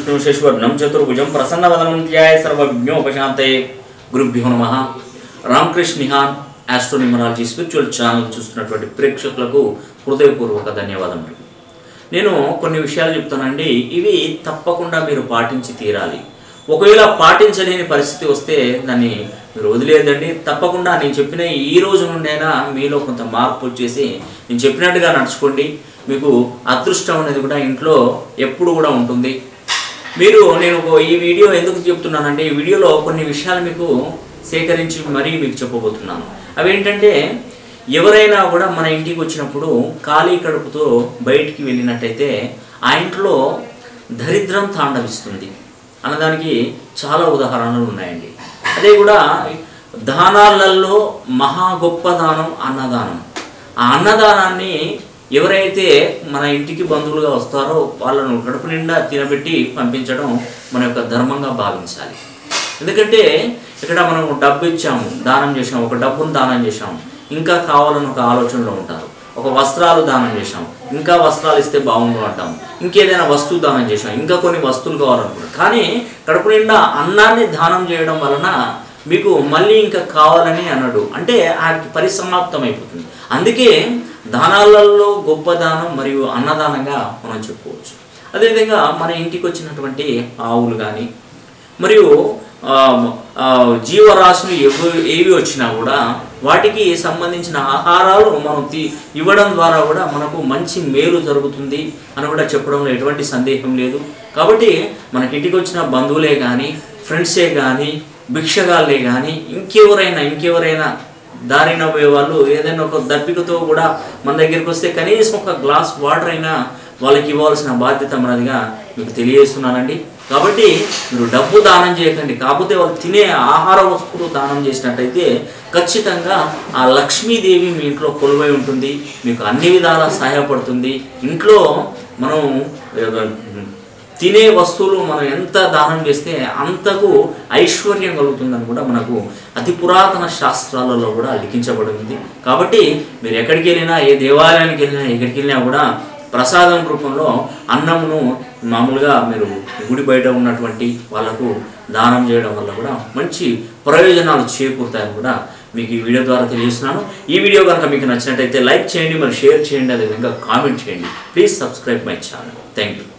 విష్ణు శశివర్ణం చతుర్భుజం ప్రసన్నవదనం ధ్యాయ సర్వజ్ఞోపశాంతయే గురుభ్యో నమ రామకృష్ణ నిహాన్ ఆస్ట్రోనిమరాలజీ స్పిరిచువల్ ఛానల్ చూస్తున్నటువంటి ప్రేక్షకులకు హృదయపూర్వక ధన్యవాదములు నేను కొన్ని విషయాలు చెప్తానండి ఇవి తప్పకుండా మీరు పాటించి తీరాలి ఒకవేళ పాటించలేని పరిస్థితి వస్తే దాన్ని మీరు వదిలేదండి తప్పకుండా నేను చెప్పిన ఈ రోజు నుండైనా మీలో కొంత మార్పు వచ్చేసి నేను చెప్పినట్టుగా నడుచుకోండి మీకు అదృష్టం అనేది కూడా ఇంట్లో ఎప్పుడు కూడా ఉంటుంది మీరు నేను ఒక- ఈ వీడియో ఎందుకు చెప్తున్నానంటే ఈ వీడియోలో కొన్ని విషయాలు మీకు సేకరించి మరీ మీకు చెప్పబోతున్నాను అవేంటంటే ఎవరైనా కూడా మన ఇంటికి వచ్చినప్పుడు ఖాళీ కడుపుతో బయటికి వెళ్ళినట్టయితే ఆ ఇంట్లో దరిద్రం తాండవిస్తుంది అన్నదానికి చాలా ఉదాహరణలు ఉన్నాయండి అదే కూడా దానాలలో మహా గొప్ప దానం అన్నదానం ఆ అన్నదానాన్ని ఎవరైతే మన ఇంటికి బంధువులుగా వస్తారో వాళ్ళను కడుపు నిండా తినబెట్టి పంపించడం మన యొక్క ధర్మంగా భావించాలి ఎందుకంటే ఇక్కడ మనం డబ్బు ఇచ్చాము దానం చేసాము ఒక డబ్బును దానం చేసాము ఇంకా కావాలని ఒక ఆలోచనలో ఉంటారు ఒక వస్త్రాలు దానం చేసాం ఇంకా వస్త్రాలు ఇస్తే బాగుండు అంటాం ఇంకేదైనా వస్తువు దానం చేసాం ఇంకా కొన్ని వస్తువులు కావాలనుకుంటాం కానీ కడుపు నిండా అన్నాన్ని దానం చేయడం వలన మీకు మళ్ళీ ఇంకా కావాలని అన్నాడు అంటే ఆడికి పరిసమాప్తం అయిపోతుంది అందుకే దానాలలో గొప్ప దానం మరియు అన్నదానంగా మనం చెప్పుకోవచ్చు అదేవిధంగా మన ఇంటికి వచ్చినటువంటి ఆవులు కానీ మరియు ఆ, ఆ, జీవరాశులు ఎవి ఏవి వచ్చినా కూడా వాటికి సంబంధించిన ఆహారాలు మనం తీ ఇవ్వడం ద్వారా కూడా మనకు మంచి మేలు జరుగుతుంది అని కూడా చెప్పడంలో ఎటువంటి సందేహం లేదు కాబట్టి మనకి ఇంటికి వచ్చిన బంధువులే కానీ ఫ్రెండ్సే కానీ భిక్షగాళ్ళే కానీ ఇంకెవరైనా ఇంకెవరైనా దారిన పోయే వాళ్ళు ఏదైనా ఒక దప్పికతో కూడా మన దగ్గరికి వస్తే కనీసం ఒక గ్లాస్ వాటర్ అయినా వాళ్ళకి ఇవ్వాల్సిన బాధ్యత మనదిగా మీకు తెలియజేస్తున్నానండి కాబట్టి మీరు డబ్బు దానం చేయకండి కాకపోతే వాళ్ళు తినే ఆహార వస్తువులు దానం చేసినట్టయితే ఖచ్చితంగా ఆ లక్ష్మీదేవి మీ ఇంట్లో కొలువై ఉంటుంది మీకు అన్ని విధాలా సహాయపడుతుంది ఇంట్లో మనం ఆ, తినే వస్తువులు మనం ఎంత దానం చేస్తే అంతకు ఐశ్వర్యం కలుగుతుందని కూడా మనకు అతి పురాతన శాస్త్రాలలో కూడా లిఖించబడింది కాబట్టి మీరు ఎక్కడికి వెళ్ళినా ఏ దేవాలయానికి వెళ్ళినా ఎక్కడికి వెళ్ళినా కూడా ప్రసాదం రూపంలో అన్నమును మామూలుగా మీరు గుడి బయట ఉన్నటువంటి వాళ్ళకు దానం చేయడం వల్ల కూడా మంచి ప్రయోజనాలు చేకూరుతాయని కూడా మీకు ఈ వీడియో ద్వారా తెలియజేస్తున్నాను ఈ వీడియో కనుక మీకు నచ్చినట్టయితే లైక్ చేయండి మరి షేర్ చేయండి అదేవిధంగా కామెంట్ చేయండి please subscribe my channel thank you